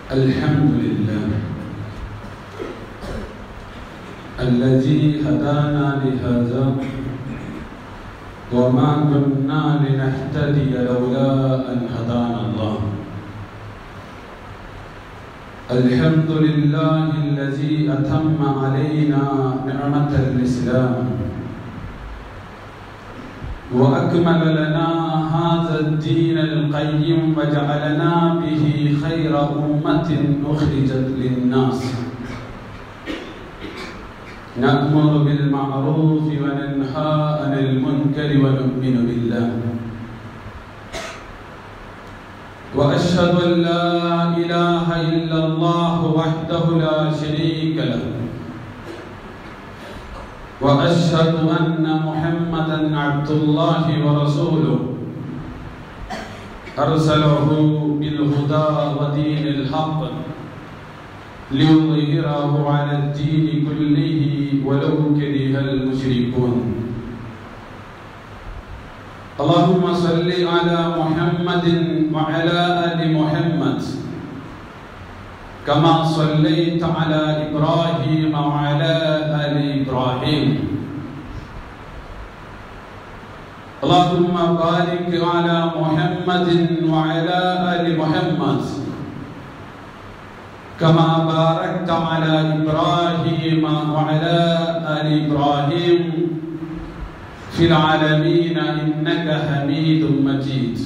الحمد لله الذي هدانا لهذا وما كنا لنهتدي لولا أن هدانا الله الحمد لله الذي أتم علينا نعمة الإسلام وأكمل لنا هذا الدين القيم وجعلنا به خير أمة أخرجت للناس نأمر بالمعروف وننهى عن المنكر ونؤمن بالله وأشهد أن لا إله إلا الله وحده لا شريك له واشهد ان محمدا عبد الله ورسوله ارسله بالهدى ودين الحق ليظهره على الدين كله ولو كره المشركون اللهم صل على محمد وعلى ال محمد كما صليت على ابراهيم وعلى ال ابراهيم اللهم بارك على محمد وعلى ال محمد كما باركت على ابراهيم وعلى ال ابراهيم في العالمين انك حميد مجيد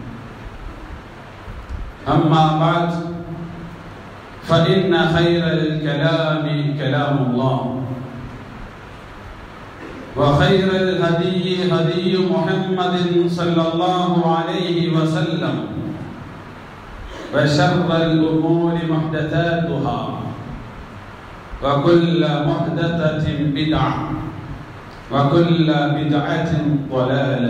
اما بعد فإن خير الكلام كلام الله وخير الهدي هدي محمد صلى الله عليه وسلم وشر الأمور محدثاتها وكل محدثة بدعة وكل بدعة ضلالة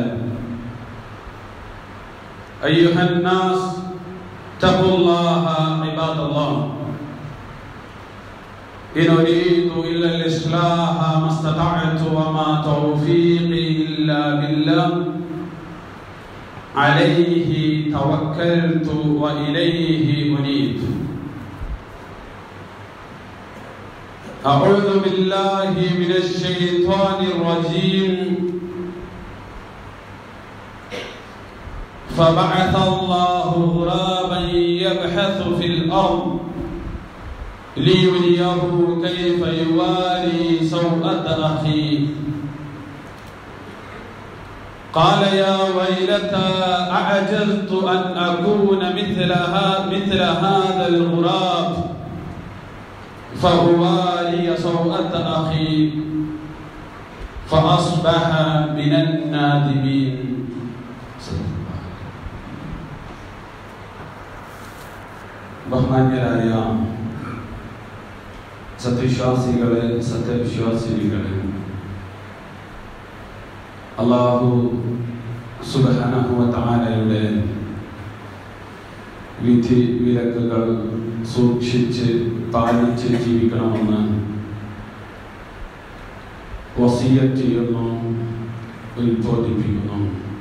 أيها الناس اتقوا الله عباد الله إن أريد إلا الإصلاح ما استطعت وما توفيقي إلا بالله عليه توكلت وإليه أنيب أعوذ بالله من الشيطان الرجيم فبعث الله غرابا يبحث في الأرض ليريه كيف يواري سوءة أخيه قال يا ويلتى أعجزت أن أكون مثل, مثل هذا الغراب فأواري سوءة أخي فأصبح من النادمين ബഹുമാന്യരായ സത്യവിശ്വാസികളെ സത്യവിശ്വാസിനികളെ അള്ളാഹു സുബഹനഹുവത്താലയുടെ വിധി വിലക്കുകൾ സൂക്ഷിച്ച് പാലിച്ച് ജീവിക്കണമെന്ന് വസീയത്ത് ചെയ്യുന്നു ഉത്ബോധിപ്പിക്കുന്നു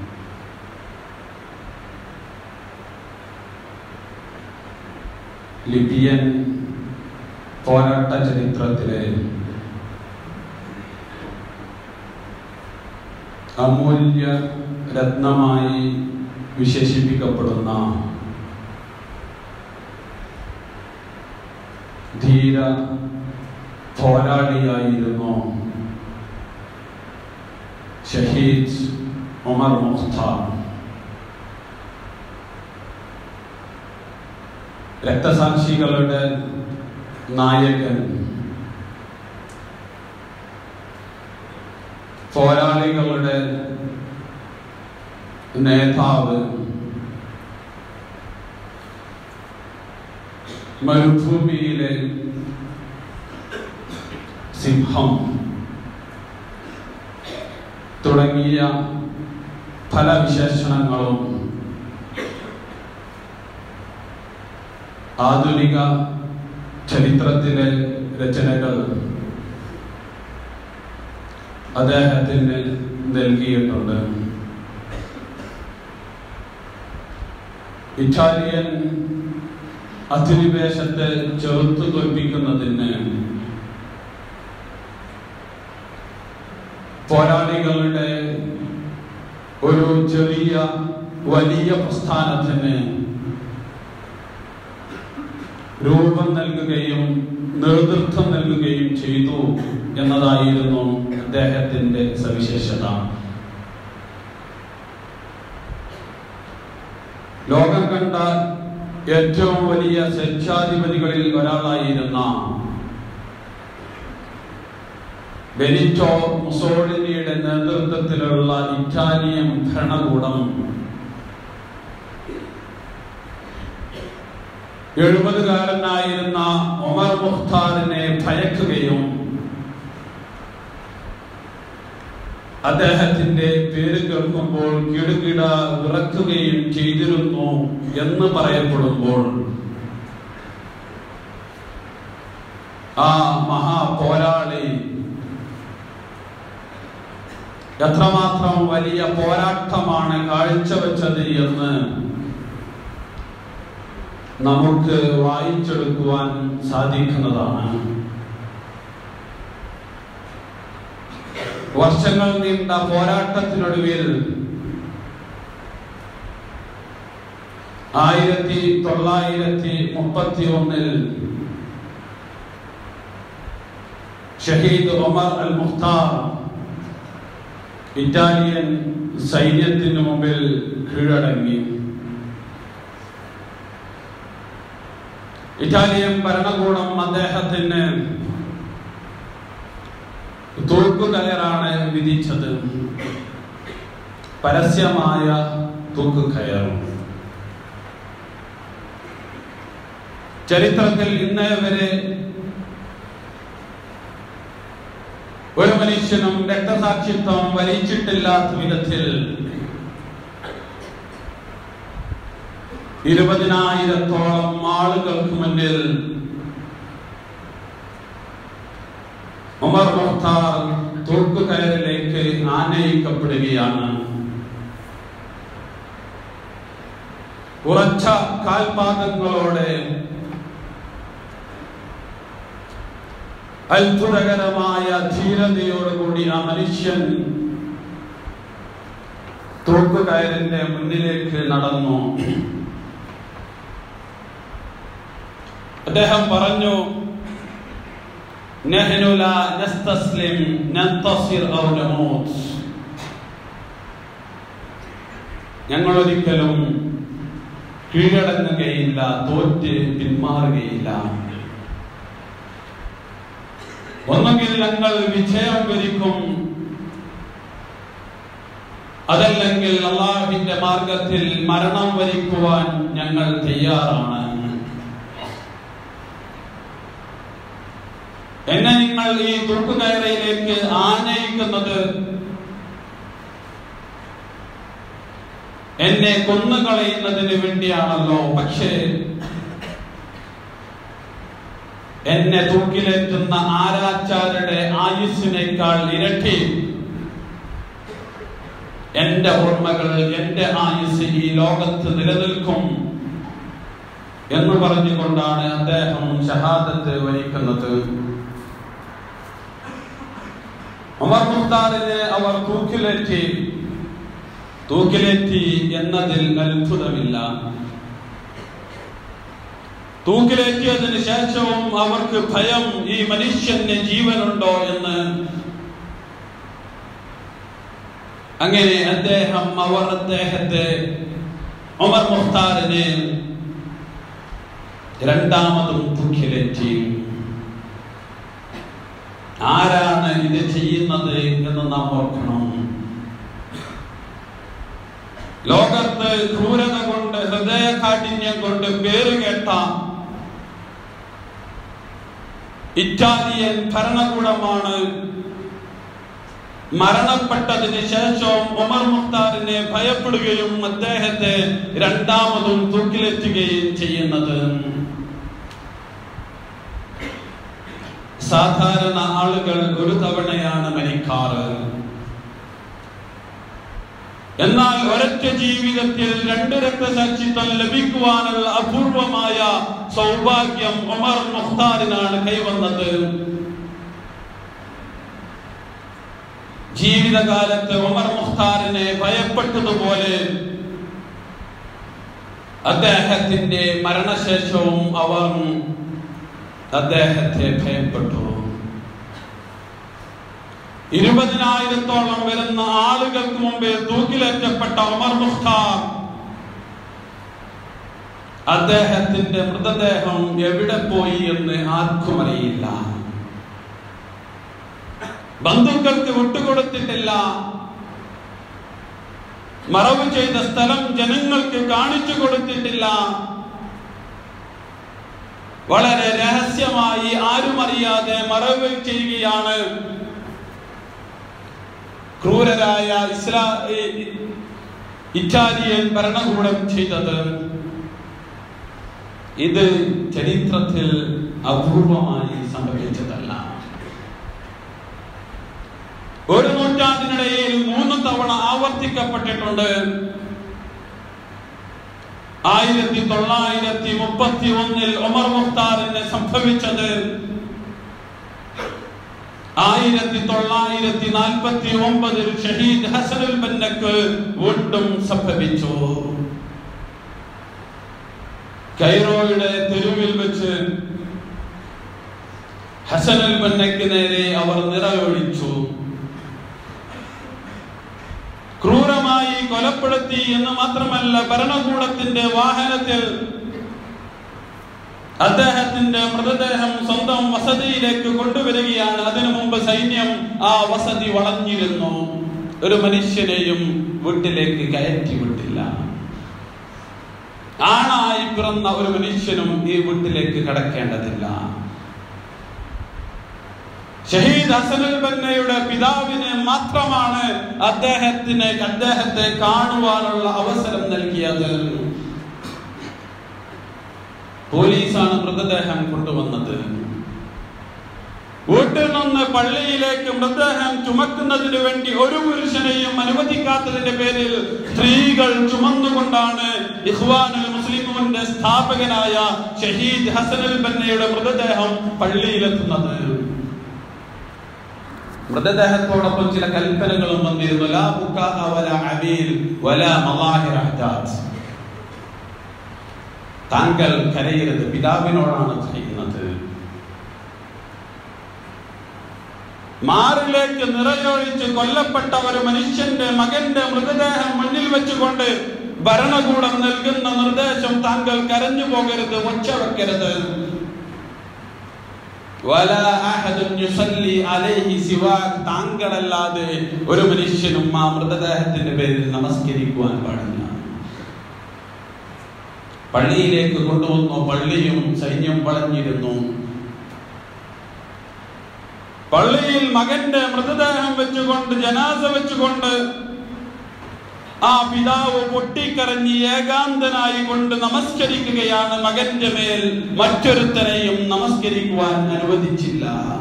ലിബിയൻ പോരാട്ട ചരിത്രത്തിലെ അമൂല്യ രത്നമായി വിശേഷിപ്പിക്കപ്പെടുന്ന ധീര പോരാളിയായിരുന്നു ഷഹീദ് ഉമർ മുഖ്താർ രക്തസാക്ഷികളുടെ നായകൻ പോരാളികളുടെ നേതാവ് മരുഭൂമിയിലെ സിംഹം തുടങ്ങിയ പല വിശേഷണങ്ങളും ആധുനിക ചരിത്രത്തിലെ രചനകൾ അദ്ദേഹത്തിന് നൽകിയിട്ടുണ്ട് ഇറ്റാലിയൻ അധിനിവേശത്തെ ചെറുത്തു തോൽപ്പിക്കുന്നതിന് പോരാളികളുടെ ഒരു ചെറിയ വലിയ പ്രസ്ഥാനത്തിന് രൂപം നൽകുകയും നേതൃത്വം നൽകുകയും ചെയ്തു എന്നതായിരുന്നു അദ്ദേഹത്തിന്റെ സവിശേഷത ലോകം കണ്ട ഏറ്റവും വലിയ സ്വേച്ഛാധിപതികളിൽ ഒരാളായിരുന്ന ബെനിറ്റോ മുസോളിനിയുടെ നേതൃത്വത്തിലുള്ള ഇറ്റാലിയൻ ഭരണകൂടം എഴുപതുകാരനായിരുന്ന ഒമർ മുഖ്താറിനെ ഭയക്കുകയും അദ്ദേഹത്തിന്റെ പേര് കേൾക്കുമ്പോൾ കിടുകിട വിറക്കുകയും ചെയ്തിരുന്നു എന്ന് പറയപ്പെടുമ്പോൾ ആ മഹാ പോരാളി എത്രമാത്രം വലിയ പോരാട്ടമാണ് കാഴ്ചവെച്ചത് എന്ന് നമുക്ക് വായിച്ചെടുക്കുവാൻ സാധിക്കുന്നതാണ് വർഷങ്ങൾ നീണ്ട പോരാട്ടത്തിനൊടുവിൽ ആയിരത്തി തൊള്ളായിരത്തി മുപ്പത്തി ഒന്നിൽ ഷഹീദ് ഒമർ അൽ മുഖ്താർ ഇറ്റാലിയൻ സൈന്യത്തിന് മുമ്പിൽ കീഴടങ്ങി ഇറ്റാലിയൻ ഭരണകൂടം അദ്ദേഹത്തിന് തൂക്കുകയറാണ് വിധിച്ചത് പരസ്യമായ തൂക്കുകയർ ചരിത്രത്തിൽ ഇന്നേ വരെ ഒരു മനുഷ്യനും രക്തസാക്ഷിത്വം വരിച്ചിട്ടില്ലാത്ത വിധത്തിൽ ഇരുപതിനായിരത്തോളം ആളുകൾക്ക് മുന്നിൽ ഉമർ മുഖ്താർ തൂക്കുകയറിലേക്ക് ആനയിക്കപ്പെടുകയാണ് ഉറച്ച കാൽപാദങ്ങളോടെ അത്ഭുതകരമായ ധീരതയോടുകൂടി ആ മനുഷ്യൻ തൂക്കുകയറിന്റെ മുന്നിലേക്ക് നടന്നു അദ്ദേഹം പറഞ്ഞു നഹ്നു ലാ നസ്തസ്ലിം നൻതസിർ ഔ നമൂത്ത് ഞങ്ങൾ ഒരിക്കലും കീഴടങ്ങുകയില്ല തോറ്റ് പിന്മാറുകയില്ല ഒന്നുകിൽ ഞങ്ങൾ വിജയം വരിക്കും അതല്ലെങ്കിൽ അള്ളാഹുവിന്റെ മാർഗത്തിൽ മരണം വരിക്കുവാൻ ഞങ്ങൾ തയ്യാറാണ് എന്നെ നിങ്ങൾ ഈ തൂക്കുകയറയിലേക്ക് ആനയിക്കുന്നത് എന്നെ കൊന്നുകളയുന്നതിന് വേണ്ടിയാണല്ലോ പക്ഷേ എന്നെ തൂക്കിലേറ്റുന്ന ആരാച്ചാരുടെ ആയുസ്സിനേക്കാൾ ഇരട്ടി എന്റെ ഓർമ്മകൾ എന്റെ ആയുസ് ഈ ലോകത്ത് നിലനിൽക്കും എന്ന് പറഞ്ഞുകൊണ്ടാണ് അദ്ദേഹം ഷഹാദത്ത് വഹിക്കുന്നത് ഉമർ മുഖ്താറിനെ അവർ തൂക്കിലേറ്റി തൂക്കിലേറ്റി എന്നതിൽ അത്ഭുതമില്ല തൂക്കിലേറ്റിയതിനു ശേഷവും അവർക്ക് ഭയം ഈ മനുഷ്യന് ജീവനുണ്ടോ എന്ന് അങ്ങനെ അദ്ദേഹം അവർ അദ്ദേഹത്തെ ഉമർ മുഖ്താറിനെ രണ്ടാമതും തൂക്കിലേറ്റി ആരാണ് ഇത് ചെയ്യുന്നത് എന്ന് നാം ഓർക്കണം ലോകത്ത് ക്രൂരത കൊണ്ട് ഹൃദയകാഠിന്യം കൊണ്ട് പേരുകേട്ട ഇറ്റാലിയൻ ഭരണകൂടമാണ് മരണപ്പെട്ടതിന് ശേഷവും ഉമർ മുഖ്താറിനെ ഭയപ്പെടുകയും അദ്ദേഹത്തെ രണ്ടാമതും തൂക്കിലെത്തുകയും ചെയ്യുന്നത് സാധാരണ ആളുകൾ ഒരു തവണയാണ് മരിക്കാറ് എന്നാൽ ഒരൊറ്റ ജീവിതത്തിൽ രണ്ട് രക്തസാക്ഷിത്വം ലഭിക്കുവാനുള്ള അപൂർവമായ സൗഭാഗ്യം ഉമർ മുഖ്താറിനാണ് കൈവന്നത് ജീവിതകാലത്ത് ഉമർ മുഖ്താറിനെ ഭയപ്പെട്ടതുപോലെ അദ്ദേഹത്തിന്റെ മരണശേഷവും അവർ അദ്ദേഹത്തെ ഭയപ്പെട്ടു ഇരുപതിനായിരത്തോളം വരുന്ന ആളുകൾക്ക് മുമ്പിൽ തൂക്കിലേറ്റപ്പെട്ട ഉമർ മുഖ്താർ അദ്ദേഹത്തിന്റെ മൃതദേഹം എവിടെ പോയി എന്ന് ആർക്കും അറിയില്ല ബന്ധുക്കൾക്ക് വിട്ടുകൊടുത്തിട്ടില്ല മറവ് ചെയ്ത സ്ഥലം ജനങ്ങൾക്ക് കാണിച്ചു കൊടുത്തിട്ടില്ല വളരെ രഹസ്യമായി ആരും അറിയാതെ മറവ് ചെയ്യുകയാണ് ക്രൂരരായ ഇസ്ലാ ഈ- ഇറ്റാലിയൻ ഭരണകൂടം ചെയ്തത് ഇത് ചരിത്രത്തിൽ അപൂർവമായി സംഭവിച്ചതല്ല ഒരു നൂറ്റാണ്ടിനിടയിൽ മൂന്ന് തവണ ആവർത്തിക്കപ്പെട്ടിട്ടുണ്ട് ആയിരത്തി തൊള്ളായിരത്തി മുപ്പത്തി ഒന്നിൽ ഒമർ മുഖ്താറിന് സംഭവിച്ചത് ആയിരത്തി തൊള്ളായിരത്തി നാൽപ്പത്തി ഒമ്പതിൽ ഷഹീദ് ഹസനുൽ ബന്നക്ക് വീണ്ടും സംഭവിച്ചു കൈറോയുടെ തെരുവിൽ വെച്ച് ഹസനുൽ ബന്നക്ക് നേരെ അവർ നിറയൊഴിച്ചു ക്രൂരമായി കൊലപ്പെടുത്തി എന്ന് മാത്രമല്ല ഭരണകൂടത്തിന്റെ വാഹനത്തിൽ അദ്ദേഹത്തിന്റെ മൃതദേഹം സ്വന്തം വസതിയിലേക്ക് കൊണ്ടുവരികയാണ് അതിനു മുമ്പ് സൈന്യം ആ വസതി വളഞ്ഞിരുന്നു ഒരു മനുഷ്യനെയും വീട്ടിലേക്ക് കയറ്റി വിട്ടില്ല ആണായി പിറന്ന ഒരു മനുഷ്യനും ഈ വീട്ടിലേക്ക് കടക്കേണ്ടതില്ല ഷഹീദ് ഹസനുൽ ബന്നയുടെ പിതാവിന് മാത്രമാണ് അദ്ദേഹത്തിന് അദ്ദേഹത്തെ കാണുവാനുള്ള അവസരം നൽകിയത് പോലീസാണ് മൃതദേഹം കൊണ്ടുവന്നത് വീട്ടിൽ നിന്ന് പള്ളിയിലേക്ക് മൃതദേഹം ചുമക്കുന്നതിന് വേണ്ടി ഒരു പുരുഷനെയും അനുവദിക്കാത്തതിന്റെ പേരിൽ സ്ത്രീകൾ ചുമന്നുകൊണ്ടാണ് ഇഖ്വാനുൽ മുസ്ലിമൂന്റെ സ്ഥാപകനായ ഷഹീദ് ഹസനുൽ ബന്നയുടെ മൃതദേഹം പള്ളിയിലെത്തുന്നത് മൃതദേഹത്തോടൊപ്പം ചില കൽപ്പനകളും വന്നിരുന്നു ലാ ബുക്കാഅ വലാ അബീൽ വലാ മളാഹിറ അഹ്ദാദ്. താങ്കൾ കരയരുത് പിതാവിനോടാണ് ചെയ്യുന്നത് മാറിലേക്ക് നിറയൊഴിച്ച് കൊല്ലപ്പെട്ട ഒരു മനുഷ്യന്റെ മകന്റെ മൃതദേഹം മുന്നിൽ വെച്ചുകൊണ്ട് ഭരണകൂടം നൽകുന്ന നിർദ്ദേശം താങ്കൾ കരഞ്ഞു പോകരുത് ഒച്ച വെക്കരുത് വലാ അഹദുൻ യുസല്ലി അലൈഹി സിവാക് താങ്കളല്ലാതെ ഒരു മനുഷ്യനും ആ മൃതദേഹത്തിന്റെ പേരിൽ നമസ്കരിക്കുവാൻ പാടില്ല പള്ളിയിലേക്ക് കൊണ്ടുവന്നു പള്ളിയും സൈന്യം വളഞ്ഞിരുന്നു പള്ളിയിൽ മകന്റെ മൃതദേഹം വെച്ചുകൊണ്ട് ജനാസ വെച്ചുകൊണ്ട് ആ പിതാവ് പൊട്ടിക്കരഞ്ഞ് ഏകാന്തനായി കൊണ്ട് നമസ്കരിക്കുകയാണ് മകന്റെ മേൽ മറ്റൊരുത്തനെയും നമസ്കരിക്കുവാൻ അനുവദിച്ചില്ല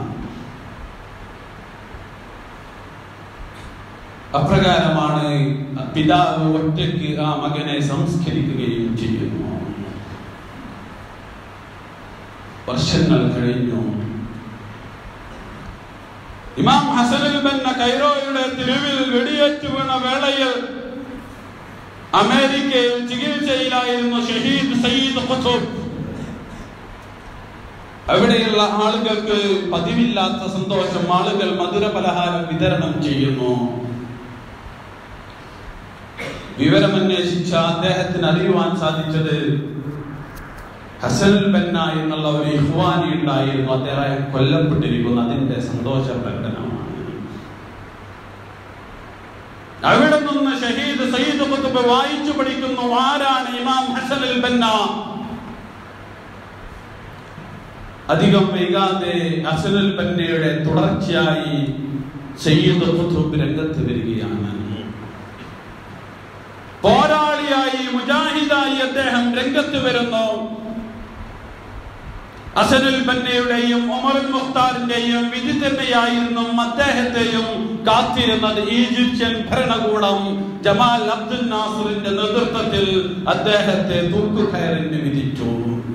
അപ്രകാരമാണ് പിതാവ് ഒറ്റയ്ക്ക് ആ മകനെ സംസ്കരിക്കുകയും ചെയ്യുന്നു വർഷങ്ങൾ കഴിഞ്ഞു ഇമാം ഹസനുൽ ബന്ന കൈറോയുടെ തെരുവിൽ വെടിയേറ്റ് വീണ വേളയിൽ അമേരിക്കയിൽ ചികിത്സയിലായിരുന്നു ഷഹീദ് സയ്യിദ് ഖുതുബ് അവിടെയുള്ള ആളുകൾക്ക് പതിവില്ലാത്ത സന്തോഷം ആളുകൾ മധുര പലഹാരം വിതരണം ചെയ്യുന്നു വിവരമന്വേഷിച്ച അദ്ദേഹത്തിന് അറിയുവാൻ സാധിച്ചത് ഹസൻ ബന്ന എന്നുള്ള ഒരു ഇഹ്വാനി ഉണ്ടായിരുന്നു അദ്ദേഹം കൊല്ലപ്പെട്ടിരിക്കുന്നു അതിന്റെ സന്തോഷ പ്രകടനമാണ് അവിടെ നിന്ന് ഷഹീദ് സയ്യിദ് ഖുത്ബ് വായിച്ചു പഠിക്കുന്നു ആരാണ് ഇമാം ഹസൻ അൽ ബന്ന അധികം വൈകാതെ ഹസൻ അൽ ബന്നയുടെ തുടർച്ചയായി സയ്യിദ് ഖുത്ബ് രംഗത്ത് വരികയാണ് പോരാളിയായി മുജാഹിദായി അദ്ദേഹം രംഗത്ത് വരുന്നു അസനുൽ ബന്നയുടെയും ഉമറുൽ മുഖ്താറിന്റെയും വിധി തന്നെയായിരുന്നു അദ്ദേഹത്തെയും കാത്തിരുന്നത് ഈജിപ്ഷ്യൻ ഭരണകൂടം ജമാൽ അബ്ദുൽ നാസറിന്റെ നേതൃത്വത്തിൽ അദ്ദേഹത്തെ തൂക്കുകയറിന് വിധിച്ചു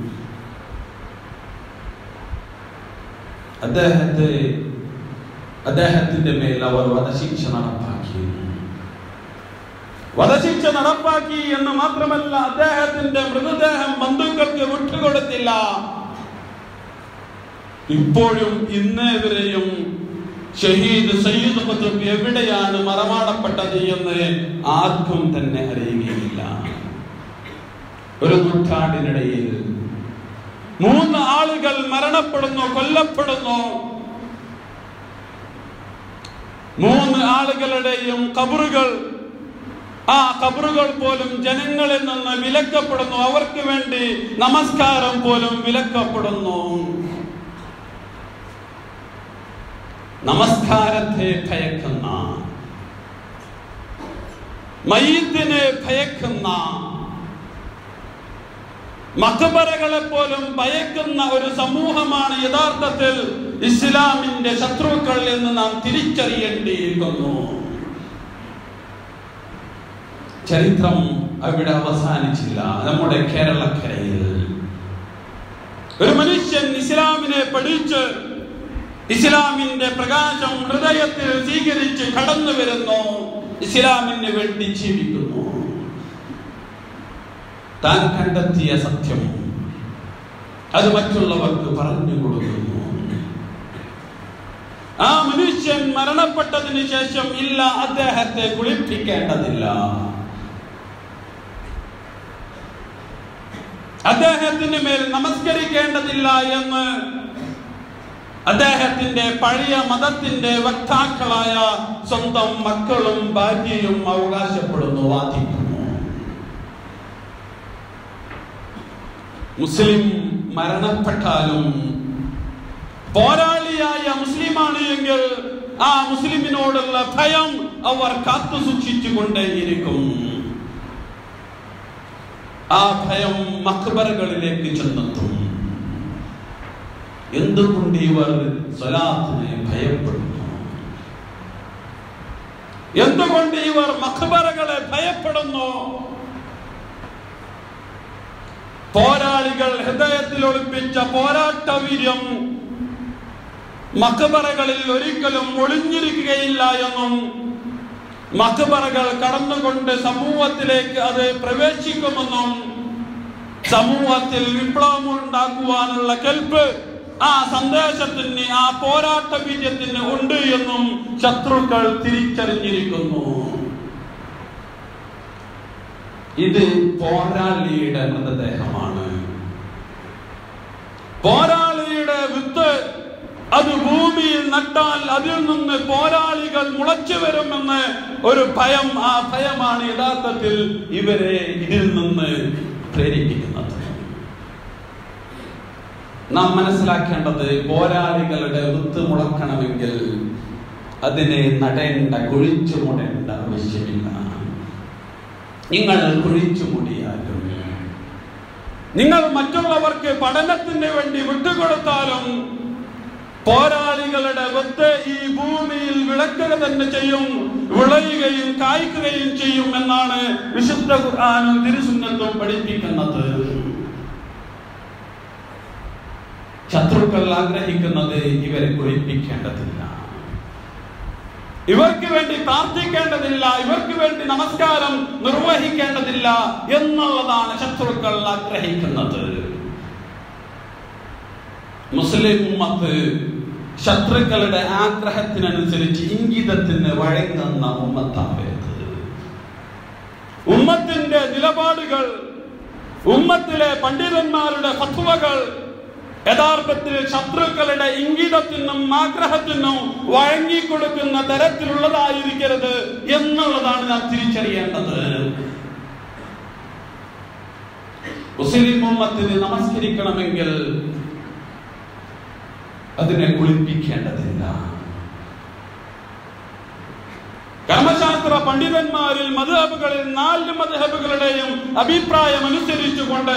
അദ്ദേഹത്തെ അദ്ദേഹത്തിന്റെ മേൽ അവർ വധശിക്ഷ നടപ്പാക്കി വധശിക്ഷ നടപ്പാക്കി എന്ന് മാത്രമല്ല അദ്ദേഹത്തിന്റെ മൃതദേഹം ബന്ധുക്കൾക്ക് വിട്ടുകൊടുത്തില്ല ഇപ്പോഴും ഇന്നേ വരെയും ഷഹീദ് സയ്യിദ് ഖുത്ബ് എവിടെയാണ് മറമാടപ്പെട്ടത് എന്ന് ആർക്കും തന്നെ അറിയുകയില്ല ഒരു നൂറ്റാണ്ടിനിടയിൽ മൂന്ന് ആളുകൾ മരണപ്പെടുന്നു കൊല്ലപ്പെടുന്നു മൂന്ന് ആളുകളുടെയും കബറുകൾ ആ കബറുകൾ പോലും ജനങ്ങളിൽ നിന്ന് വിലക്കപ്പെടുന്നു അവർക്ക് വേണ്ടി നമസ്കാരം പോലും വിലക്കപ്പെടുന്നു നമസ്കാരത്തെ ഭയക്കുന്ന മയ്യത്തിനെ ഭയക്കുന്ന മക്ബറകളെ പോലും ഭയക്കുന്ന ഒരു സമൂഹമാണ് യഥാർത്ഥത്തിൽ ഇസ്ലാമിന്റെ ശത്രുക്കൾ എന്ന് നാം തിരിച്ചറിയേണ്ടിയിരിക്കുന്നു ചരിത്രം അവിടെ അവസാനിച്ചില്ല നമ്മുടെ കേരളക്കരയിൽ ഒരു മനുഷ്യൻ ഇസ്ലാമിനെ പഠിച്ച് ഇസ്ലാമിന്റെ പ്രകാശം ഹൃദയത്തിൽ സ്വീകരിച്ച് കടന്നു വരുന്നു ഇസ്ലാമിന് വേണ്ടി ജീവിക്കുന്നു താൻ കണ്ടെത്തിയ സത്യം അത് മറ്റുള്ളവർക്ക് പറഞ്ഞു കൊടുക്കുന്നു ആ മനുഷ്യൻ മരണപ്പെട്ടതിന് ശേഷം ഇല്ല അദ്ദേഹത്തെ കുളിപ്പിക്കേണ്ടതില്ല അദ്ദേഹത്തിന് മേൽ നമസ്കരിക്കേണ്ടതില്ല എന്ന് അദ്ദേഹത്തിന്റെ പഴയ മതത്തിന്റെ വക്താക്കളായ സ്വന്തം മക്കളും ഭാര്യയും അവകാശപ്പെടുന്നു വാദിക്കുന്നു മുസ്ലിം മരണപ്പെട്ടാലും പോരാളിയായ മുസ്ലിമാണ് എങ്കിൽ ആ മുസ്ലിമിനോടുള്ള ഭയം അവർ കാത്തു സൂക്ഷിച്ചുകൊണ്ടേയിരിക്കും ആ ഭയം മക്ബറുകളിലേക്ക് ചെന്നെത്തും എന്തുകൊണ്ട് ഇവർ സ്വലാത്തിനെ ഭയപ്പെടുന്നു എന്തുകൊണ്ട് ഇവർ മഖബറകളെ ഭയപ്പെടുന്നു പോരാളികൾ ഹൃദയത്തിൽ ഒളിപ്പിച്ച പോരാട്ട വീര്യം മഖബറകളിൽ ഒരിക്കലും ഒളിഞ്ഞിരിക്കുകയില്ല എന്നും മഖബറകൾ കടന്നുകൊണ്ട് സമൂഹത്തിലേക്ക് അത് പ്രവേശിക്കുമെന്നും സമൂഹത്തിൽ വിപ്ലവം ഉണ്ടാക്കുവാനുള്ള കെൽപ്പ് ആ സന്ദേശത്തിന് ആ പോരാട്ട വീര്യത്തിന് ഉണ്ട് എന്നും ശത്രുക്കൾ തിരിച്ചറിഞ്ഞിരിക്കുന്നു ഇത് പോരാളിയുടെ മൃതദേഹമാണ് പോരാളിയുടെ വിത്ത് അത് ഭൂമിയിൽ നട്ടാൽ അതിൽ നിന്ന് പോരാളികൾ മുളച്ചു വരുമെന്ന് ഒരു ഭയം ആ ഭയമാണ് യഥാർത്ഥത്തിൽ ഇവരെ ഇതിൽ നിന്ന് പ്രേരിപ്പിക്കുന്നത് നാം മനസ്സിലാക്കേണ്ടത് പോരാളികളുടെ വിത്ത് മുളക്കണമെങ്കിൽ അതിനെ നടേണ്ട കുഴിച്ചു മുടേണ്ട ആവശ്യമില്ല നിങ്ങൾ കുഴിച്ചു മുടിയാലും നിങ്ങൾ മറ്റുള്ളവർക്ക് പഠനത്തിന് വേണ്ടി വിട്ടുകൊടുത്താലും പോരാളികളുടെ വിത്ത് ഈ ഭൂമിയിൽ വിളക്കുക തന്നെ ചെയ്യും വിളയുകയും കായ്ക്കുകയും ചെയ്യും എന്നാണ് വിശുദ്ധ ഖുർആാനും തിരുസുന്നത്തും പഠിപ്പിക്കുന്നത് ശത്രുക്കൾ ആഗ്രഹിക്കുന്നത് ഇവരെ കുളിപ്പിക്കേണ്ടതില്ല ഇവർക്ക് വേണ്ടി പ്രാർത്ഥിക്കേണ്ടതില്ല ഇവർക്ക് വേണ്ടി നമസ്കാരം നിർവഹിക്കേണ്ടതില്ല എന്നുള്ളതാണ് ശത്രുക്കൾ ആഗ്രഹിക്കുന്നത് മുസ്ലിം ഉമ്മത്ത് ശത്രുക്കളുടെ ആഗ്രഹത്തിനനുസരിച്ച് ഇംഗിതത്തിന് വഴങ്ങുന്ന ഉമ്മത്താവരുത് ഉമ്മത്തിന്റെ നിലപാടുകൾ ഉമ്മത്തിലെ പണ്ഡിതന്മാരുടെ ഫത്വകൾ യഥാർത്ഥത്തിൽ ശത്രുക്കളുടെ ഇംഗിതത്തിനും ആഗ്രഹത്തിനും വഴങ്ങിക്കൊടുക്കുന്ന തരത്തിലുള്ളതായിരിക്കരുത് എന്നുള്ളതാണ് നാം തിരിച്ചറിയേണ്ടത് മുസ്ലിം ഉമ്മത്തിന് നമസ്കരിക്കണമെങ്കിൽ അതിനെ കുളിപ്പിക്കേണ്ടതില്ല കർമ്മശാസ്ത്ര പണ്ഡിതന്മാരിൽ മധുഹബുകളിൽ നാല് മധുഹബുകളുടെയും അഭിപ്രായം അനുസരിച്ചുകൊണ്ട്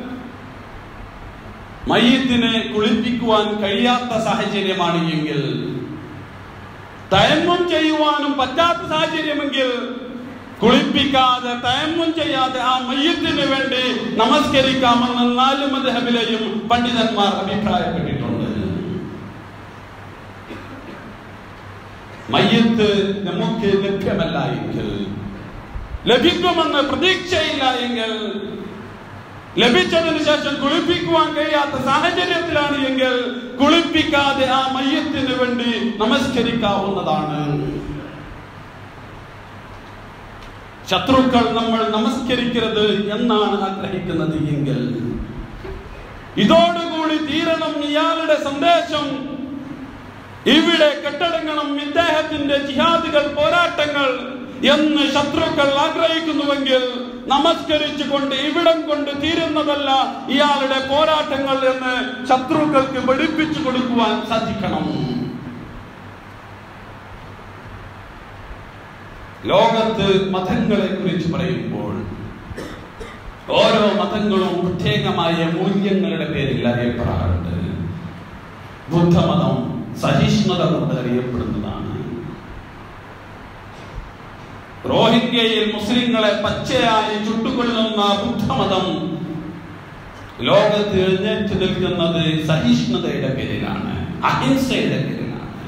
മയ്യത്തിനെ കുളിപ്പിക്കുവാൻ കഴിയാത്ത സാഹചര്യമാണ് എങ്കിൽ തയമ്മം ചെയ്യുവാനും പറ്റാത്ത സാഹചര്യമെങ്കിൽ കുളിപ്പിക്കാതെ തയമ്മും ചെയ്യാതെ ആ മയ്യത്തിന് വേണ്ടി നമസ്കരിക്കാമെന്ന് നാല് മദ്ഹബിലെയും പണ്ഡിതന്മാർ അഭിപ്രായപ്പെട്ടിട്ടുണ്ട് മയ്യത്ത് നമുക്ക് ലഭ്യമല്ല എങ്കിൽ ലഭിക്കുമെന്ന് പ്രതീക്ഷയില്ല എങ്കിൽ ലഭിച്ചതിന് ശേഷം കുളിപ്പിക്കുവാൻ കഴിയാത്ത സാഹചര്യത്തിലാണ് എങ്കിൽ കുളിപ്പിക്കാതെ ആ മയ്യത്തിന് വേണ്ടി നമസ്കരിക്കാവുന്നതാണ് ശത്രുക്കൾ നമ്മൾ നമസ്കരിക്കരുത് എന്നാണ് ആഗ്രഹിക്കുന്നത് എങ്കിൽ ഇതോടുകൂടി തീരണം ഇയാളുടെ സന്ദേശം ഇവിടെ കെട്ടടങ്ങണം ഇദ്ദേഹത്തിന്റെ ജിഹാദികൾ പോരാട്ടങ്ങൾ എന്ന് ശത്രുക്കൾ ആഗ്രഹിക്കുന്നുവെങ്കിൽ നമസ്കരിച്ചുകൊണ്ട് ഇവിടം കൊണ്ട് തീരുന്നതല്ല ഇയാളുടെ പോരാട്ടങ്ങൾ എന്ന് ശത്രുക്കൾക്ക് പഠിപ്പിച്ചു കൊടുക്കുവാൻ സാധിക്കണം ലോകത്ത് മതങ്ങളെ കുറിച്ച് പറയുമ്പോൾ ഓരോ മതങ്ങളും പ്രത്യേകമായ മൂല്യങ്ങളുടെ പേരിൽ അറിയപ്പെടാറുണ്ട് ബുദ്ധമതം സഹിഷ്ണുത കൊണ്ട് അറിയപ്പെടുന്നതാണ് റോഹിംഗ്യയിൽ മുസ്ലിങ്ങളെ പച്ചയായി ചുട്ടുകൊള്ളുന്ന ബുദ്ധമതം ലോകത്ത് എഴുന്നേറ്റ് നിൽക്കുന്നത് സഹിഷ്ണുതയുടെ പേരിലാണ് അഹിംസയുടെ പേരിലാണ്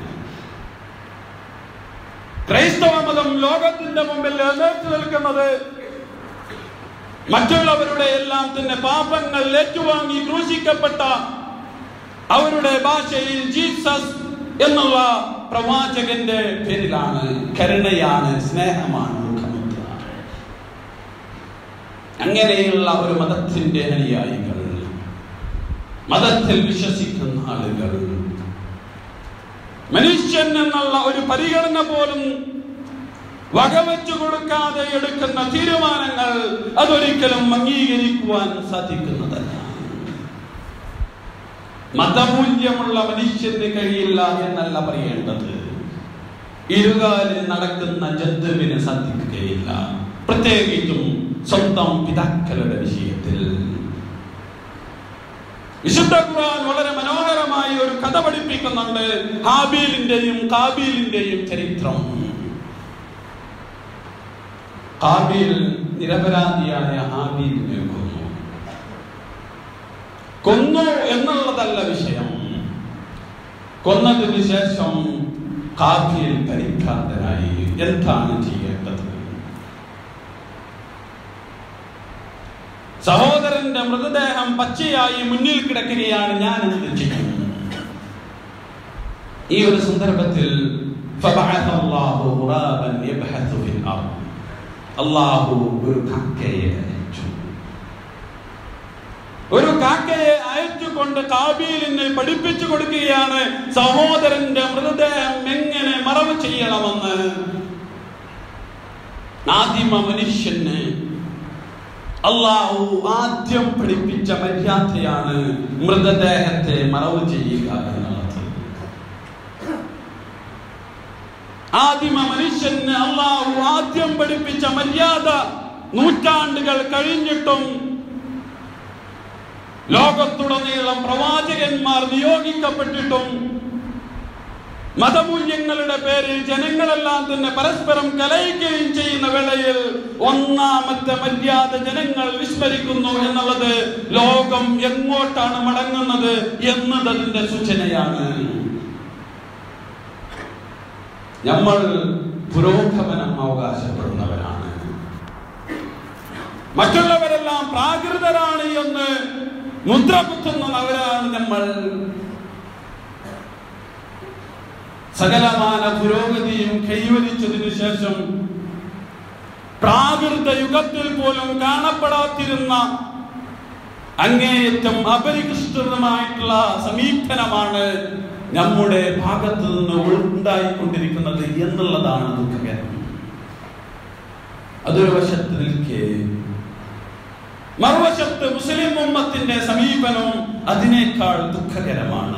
ക്രൈസ്തവ മതം ലോകത്തിന്റെ മുമ്പിൽ എഴുന്നേറ്റ് നിൽക്കുന്നത് മറ്റുള്ളവരുടെ എല്ലാം തന്നെ പാപങ്ങൾ ഏറ്റുവാങ്ങി ക്രൂശിക്കപ്പെട്ട അവരുടെ ഭാഷയിൽ ജീസസ് എന്നുള്ള പ്രവാചകന്റെ പേരിലാണ് കരുണയാണ് സ്നേഹമാണ് മുഖമുദ്രയാണ് അങ്ങനെയുള്ള ഒരു മതത്തിന്റെ അനുയായികൾ മതത്തിൽ വിശ്വസിക്കുന്ന ആളുകൾ മനുഷ്യൻ എന്നുള്ള ഒരു പരിഗണന പോലും വകവെച്ചു കൊടുക്കാതെ എടുക്കുന്ന തീരുമാനങ്ങൾ അതൊരിക്കലും അംഗീകരിക്കുവാൻ സാധിക്കുന്നതല്ല മതമൂല്യമുള്ള മനുഷ്യന് കഴിയില്ല എന്നല്ല പറയേണ്ടത് ഇരുകാലിൽ നടക്കുന്ന ജന്തുവിന് സാധിക്കുകയില്ല പ്രത്യേകിച്ചും സ്വന്തം പിതാക്കളുടെ വിഷയത്തിൽ വിശുദ്ധ ഖുർആൻ വളരെ മനോഹരമായി ഒരു കഥ പഠിപ്പിക്കുന്നുണ്ട് ഹാബീലിന്റെയും കാബീലിന്റെയും ചരിത്രം ഹാബീൽ നിരപരാധിയായ ഹാബീലിനെ കൊന്നു കൊന്നു എന്നുള്ളതല്ല വിഷയം കൊന്നതിന് ശേഷം കാബീൽ പരിഭ്രാന്തനായി എന്താണ് ചെയ്യേണ്ടത് സഹോദരന്റെ മൃതദേഹം പച്ചയായി മുന്നിൽ കിടക്കുകയാണ് ഞാൻ എന്ത് ചെയ്യും ഈ ഒരു സന്ദർഭത്തിൽ فبعث الله غرابا يبحث في الأرض അള്ളാഹു ഒരു കാക്കയെ അയച്ചു ഒരു കാക്കയെ അയച്ചുകൊണ്ട് കാബീലിന് പഠിപ്പിച്ചു കൊടുക്കുകയാണ് സഹോദരന്റെ മൃതദേഹം എങ്ങനെ മറവ് ചെയ്യണമെന്ന് ആദിമ മനുഷ്യന് അള്ളാഹു ആദ്യം പഠിപ്പിച്ച മര്യാദയാണ് മൃതദേഹത്തെ മറവ് ചെയ്യുക എന്നുള്ളത് ആദിമ മനുഷ്യന് അള്ളാഹു ആദ്യം പഠിപ്പിച്ച മര്യാദ നൂറ്റാണ്ടുകൾ കഴിഞ്ഞിട്ടും ലോകത്തുടനീളം പ്രവാചകന്മാർ നിയോഗിക്കപ്പെട്ടിട്ടും മതമൂല്യങ്ങളുടെ പേരിൽ ജനങ്ങളെല്ലാം തന്നെ പരസ്പരം കലയിക്കുകയും ചെയ്യുന്ന വേളയിൽ ഒന്നാമത്തെ മര്യാദ ജനങ്ങൾ വിസ്മരിക്കുന്നു എന്നുള്ളത് ലോകം എങ്ങോട്ടാണ് മടങ്ങുന്നത് എന്നതിന്റെ സൂചനയാണ് നമ്മൾ പുരോഗമനം അവകാശപ്പെടുന്നവരാണ് മറ്റുള്ളവരെല്ലാം പ്രാകൃതരാണ് എന്ന് മുദ്ര കുത്തുന്നവരാണ് നമ്മൾ സകലമാന പുരോഗതിയും കൈവരിച്ചതിനു ശേഷം പ്രാകൃത യുഗത്തിൽ പോലും കാണപ്പെടാത്തിരുന്ന അങ്ങേയറ്റം അപരികൃഷ്ടമായിട്ടുള്ള സമീപനമാണ് നമ്മുടെ ഭാഗത്ത് നിന്ന് ഉണ്ടായിക്കൊണ്ടിരിക്കുന്നത് എന്നുള്ളതാണ് ദുഃഖകരം അതൊരു വശത്ത് നിൽക്കെ മറുവശത്ത് മുസ്ലിം ഉമ്മത്തിന്റെ സമീപനം അതിനേക്കാൾ ദുഃഖകരമാണ്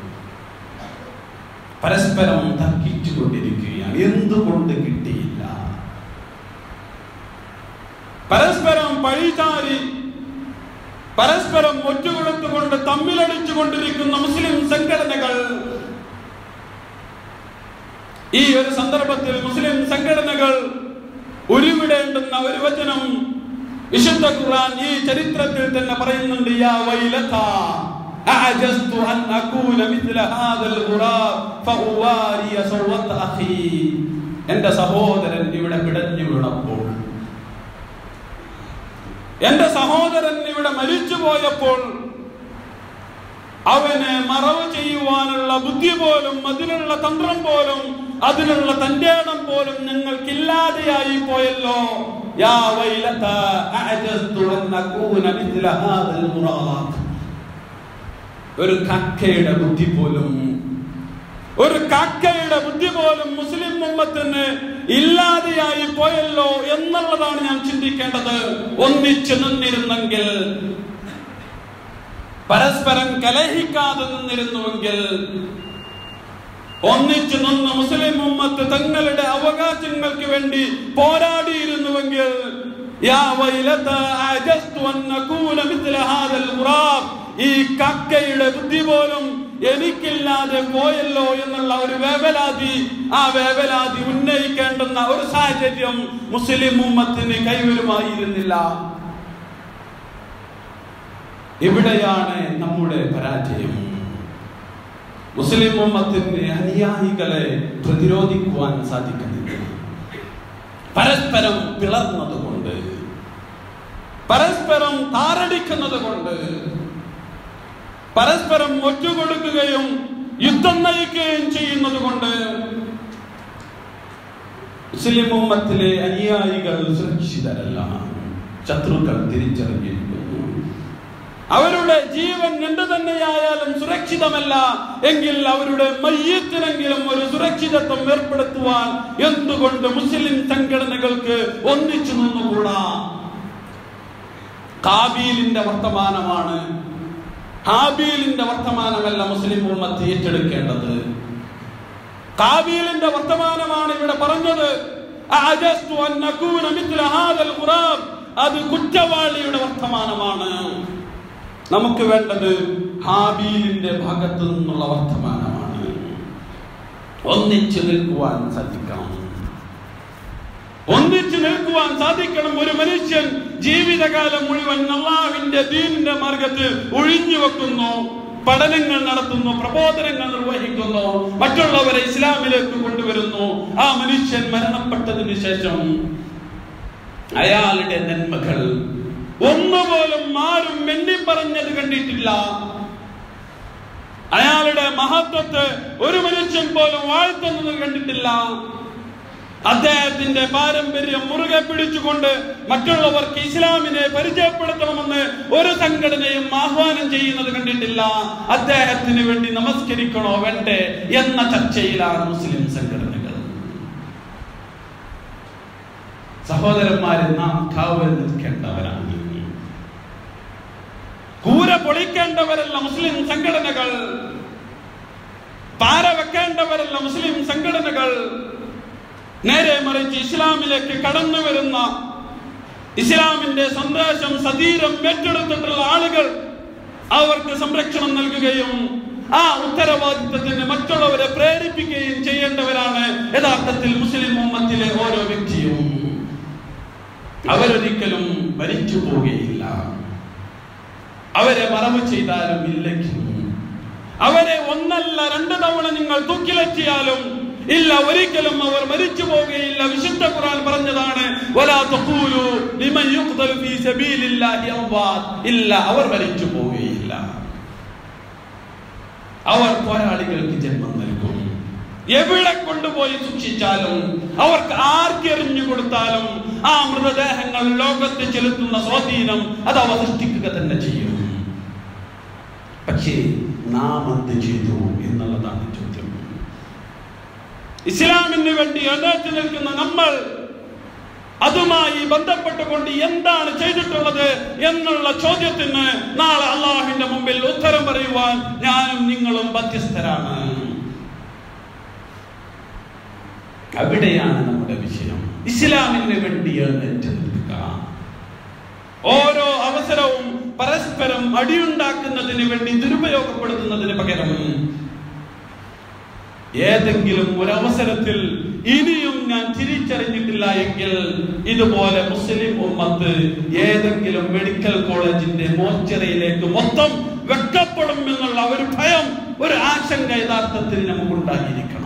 പരസ്പരം തർക്കിച്ചു കൊണ്ടിരിക്കുകയാണ് എന്തുകൊണ്ട് കിട്ടിയില്ല പരസ്പരം പഴിചാരി പരസ്പരം ഒറ്റുകൊടുത്തുകൊണ്ട് തമ്മിലടിച്ചു കൊണ്ടിരിക്കുന്ന മുസ്ലിം സംഘടനകൾ ഈ ഒരു സന്ദർഭത്തിൽ മുസ്ലിം സംഘടനകൾ ഉരുവിടേണ്ടുന്ന ഒരു വചനം വിശുദ്ധ ഖുർആൻ ഈ ചരിത്രത്തിൽ തന്നെ പറയുന്നുണ്ട് യാ വൈലത അഅജസ്തു അൻ അകൂന മിത്ല ഹാദൽ ഖുറാബ് ഫഉവാരിയ സൗവത അഖി എന്റെ സഹോദരൻ ഇവിടെ പിടഞ്ഞു വീണപ്പോൾ എന്റെ സഹോദരൻ ഇവിടെ മരിച്ചു പോയപ്പോൾ അവനെ മറവ് ചെയ്യുവാനുള്ള ബുദ്ധി പോലും അതിനുള്ള തന്ത്രം പോലും അതിനുള്ള തന്റെ ഇടം പോലും ഞങ്ങൾക്കില്ലാതെയായി പോയല്ലോ യാ വൈലത അഅജസ്തു അൻ അകൂന മിത്ല ഹാദൽ ഖുറാബ് ഒരു കക്കയുടെ ബുദ്ധി പോലും ഒരു കാക്കയുടെ ബുദ്ധി പോലും മുസ്ലിം ഉമ്മത്തിന് ഇല്ലാതെയായി പോയല്ലോ എന്നുള്ളതാണ് ഞാൻ ചിന്തിക്കേണ്ടത് ഒന്നിച്ചു നിന്നിരുന്നെങ്കിൽ പരസ്പരം കലഹിക്കാതെ നിന്നിരുന്നുവെങ്കിൽ ഒന്നിച്ചു നിന്ന് മുസ്ലിം ഉമ്മത്ത് തങ്ങളുടെ അവകാശങ്ങൾക്ക് വേണ്ടി പോരാടിയിരുന്നുവെങ്കിൽ യാ വൈലത അജസ്തു അൻ അകൂന മിത്ല ഹാദൽ ഖുറാബ് ഈ കക്കയുടെ ബുദ്ധി പോലും എനിക്കില്ലാതെ പോയല്ലോ എന്നുള്ള ഒരു വേവലാതി ആ വേവലാതി ഉന്നയിക്കേണ്ടുന്ന ഒരു സാഹചര്യം മുസ്ലിം ഉമ്മത്തിന് കൈവരുമായിരുന്നില്ല ഇവിടെയാണ് നമ്മുടെ പരാജയം മുസ്ലിം ഉമ്മത്തിന് അനുയായികളെ പ്രതിരോധിക്കുവാൻ സാധിക്കുന്നില്ല പരസ്പരം പിളർന്നതുകൊണ്ട് പരസ്പരം താറടിക്കുന്നത് കൊണ്ട് പരസ്പരം ഒറ്റുകൊടുക്കുകയും യുദ്ധം നയിക്കുകയും ചെയ്യുന്നത് കൊണ്ട് മുസ്ലിം ഉമ്മത്തിലെ അനുയായികൾ സുരക്ഷിതരല്ല ശത്രുക്കൾ തിരിച്ചറിഞ്ഞിരിക്കുന്നു അവരുടെ ജീവൻ എന്ത് തന്നെയായാലും സുരക്ഷിതമല്ല എങ്കിൽ അവരുടെ മയ്യത്തിനെങ്കിലും ഒരു സുരക്ഷിതത്വം ഏർപ്പെടുത്തുവാൻ എന്തുകൊണ്ട് മുസ്ലിം സംഘടനകൾക്ക് ഒന്നിച്ചു നിന്നുകൂടാ കാബീലിന്റെ വർത്തമാനമാണ് ഹാബീലിന്റെ വർത്തമാനമല്ല മുസ്ലിം ഉമ്മത്ത് ഏറ്റെടുക്കേണ്ടത് കാബീലിന്റെ വർത്തമാനമാണ് ഇവിടെ പറഞ്ഞത് അഅജസ്തു അൻ അകൂന മിത്ല ഹാദൽ ഖുറാബ് അത് കുറ്റവാളിയുടെ വർത്തമാനമാണ് നമുക്ക് വേണ്ടത് ഹാബീലിന്റെ ഭാഗത്തു നിന്നുള്ള വർത്തമാനമാണ് ഒന്നിച്ചു നിൽക്കുവാൻ സാധിക്കണം ഒന്നിച്ചു നിൽക്കുവാൻ സാധിക്കണം ഒരു മനുഷ്യൻ ജീവിതകാലം മുഴുവൻ അള്ളാഹുവിന്റെ ദീനിന്റെ മാർഗത്തിൽ ഒഴിഞ്ഞു വെക്കുന്നു പഠനങ്ങൾ നടത്തുന്നു പ്രബോധനങ്ങൾ നിർവഹിക്കുന്നു മറ്റുള്ളവരെ ഇസ്ലാമിലേക്ക് കൊണ്ടുവരുന്നു ആ മനുഷ്യൻ മരണപ്പെട്ടതിന് ശേഷം അയാളുടെ നന്മകൾ ഒന്നുപോലും ആരും എണ്ണി പറഞ്ഞത് കണ്ടിട്ടില്ല അയാളുടെ മഹത്വത്തെ ഒരു മനുഷ്യൻ പോലും വാഴ്ത്തുന്നത് കണ്ടിട്ടില്ല അദ്ദേഹത്തിന്റെ പാരമ്പര്യം മുറുകെ പിടിച്ചുകൊണ്ട് മറ്റുള്ളവർക്ക് ഇസ്ലാമിനെ പരിചയപ്പെടുത്തണമെന്ന് ഒരു സംഘടനയും ആഹ്വാനം ചെയ്യുന്നത് കണ്ടിട്ടില്ല അദ്ദേഹത്തിന് വേണ്ടി നമസ്കരിക്കണോ വേണ്ടേ എന്ന ചർച്ചയിലാണ് മുസ്ലിം സംഘടനകൾ സഹോദരന്മാരെ നാം കാവൽ നിൽക്കേണ്ടവരാണ് കൂര പൊളിക്കേണ്ടവരല്ല മുസ്ലിം സംഘടനകൾ പാര വെക്കേണ്ടവരല്ല മുസ്ലിം സംഘടനകൾ നേരെ മറിച്ച് ഇസ്ലാമിലേക്ക് കടന്നു വരുന്ന ഇസ്ലാമിന്റെ സന്ദേശം സതീരം ഏറ്റെടുത്തിട്ടുള്ള ആളുകൾ അവർക്ക് സംരക്ഷണം നൽകുകയും ആ ഉത്തരവാദിത്തത്തിന് മറ്റുള്ളവരെ പ്രേരിപ്പിക്കുകയും ചെയ്യേണ്ടവരാണ് യഥാർത്ഥത്തിൽ മുസ്ലിം ഉമ്മത്തിലെ ഓരോ വ്യക്തിയും അവരൊരിക്കലും ഭരിച്ചു പോവുകയില്ല അവരെ മറവ് ചെയ്താലും ഇല്ലെങ്കിലും അവരെ ഒന്നല്ല രണ്ട് തവണ നിങ്ങൾ തൂക്കിലെത്തിയാലും ഇല്ല ഒരിക്കലും അവർ മരിച്ചു പോവുകയില്ല വിശുദ്ധ ഖുർആൻ പറഞ്ഞതാണ് വലാ തഖൂലു ലിമൻ യുഖ്തലു ഫീ സബീലില്ലാഹി അംവാത് ഇല്ല അവർ മരിച്ചു പോവുകയില്ല അവർ പോരാളികൾക്ക് ജന്മം നൽകും എവിടെ കൊണ്ടുപോയി സൂക്ഷിച്ചാലും അവർക്ക് ആർക്കെറിഞ്ഞു കൊടുത്താലും ആ മൃതദേഹങ്ങൾ ലോകത്ത് ചെലുത്തുന്ന സ്വാധീനം അത് അവ സൃഷ്ടിക്കുക തന്നെ ചെയ്യും പക്ഷേ നാം എന്ത് ചെയ്തു എന്നുള്ളതാണ് ചോദ്യം ഇസ്ലാമിന് വേണ്ടി എഴുന്നേറ്റ് നിൽക്കുന്ന നമ്മൾ അതുമായി ബന്ധപ്പെട്ടുകൊണ്ട് എന്താണ് ചെയ്തിട്ടുള്ളത് എന്നുള്ള ചോദ്യത്തിന് നാളെ അള്ളാഹുവിന്റെ മുമ്പിൽ ഉത്തരം പറയുവാൻ ഞാനും നിങ്ങളും ബാധ്യസ്ഥരാണ് അവിടെയാണ് നമ്മുടെ വിഷയം ഇസ്ലാമിന് വേണ്ടി എഴുന്നേറ്റ് നിൽക്കുക ഓരോ അവസരവും പരസ്പരം അടിയുണ്ടാക്കുന്നതിന് വേണ്ടി ദുരുപയോഗപ്പെടുത്തുന്നതിന് പകരം ഏതെങ്കിലും ഒരവസരത്തിൽ ഇനിയും ഞാൻ തിരിച്ചറിഞ്ഞിട്ടില്ല എങ്കിൽ ഇതുപോലെ മുസ്ലിം ഉമ്മത്ത് ഏതെങ്കിലും മെഡിക്കൽ കോളേജിന്റെ മോർച്ചറിയിലേക്ക് മൊത്തം വെക്കപ്പെടും എന്നുള്ള ഒരു ഭയം ഒരു ആശങ്ക യഥാർത്ഥത്തിൽ നമുക്കുണ്ടായിരിക്കണം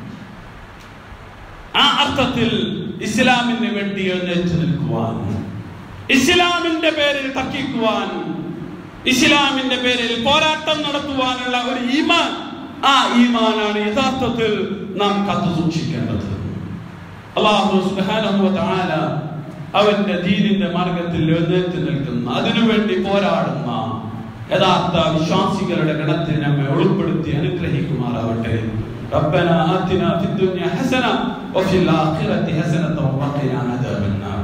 ആ അർത്ഥത്തിൽ ഇസ്ലാമിന് വേണ്ടി എഴുന്നേറ്റ് നിൽക്കുവാൻ ഇസ്ലാമിന്റെ പേരിൽ തർക്കിക്കുവാൻ ഇസ്ലാമിന്റെ പേരിൽ പോരാട്ടം നടത്തുവാനുള്ള ഒരു ഈമാൻ ആ ഈമാനാണ് യഥാർത്ഥത്തിൽ നാം കത്തു സൂക്ഷിക്കേണ്ടത് അള്ളാഹു സുബ്ഹാനഹു വ തആല അവന്റെ ദീനിന്റെ മാർഗത്തിൽ എഴുന്നേറ്റ് നിൽക്കുന്ന അതിനുവേണ്ടി പോരാടുന്ന യഥാർത്ഥ വിശ്വാസികളുടെ ഗണത്തിൽ നമ്മെ ഉൾപ്പെടുത്തി അനുഗ്രഹിക്കുമാറാവട്ടെ ربنا آتنا في الدنيا حسنة وفي الآخرة حسنة وقنا عذاب النار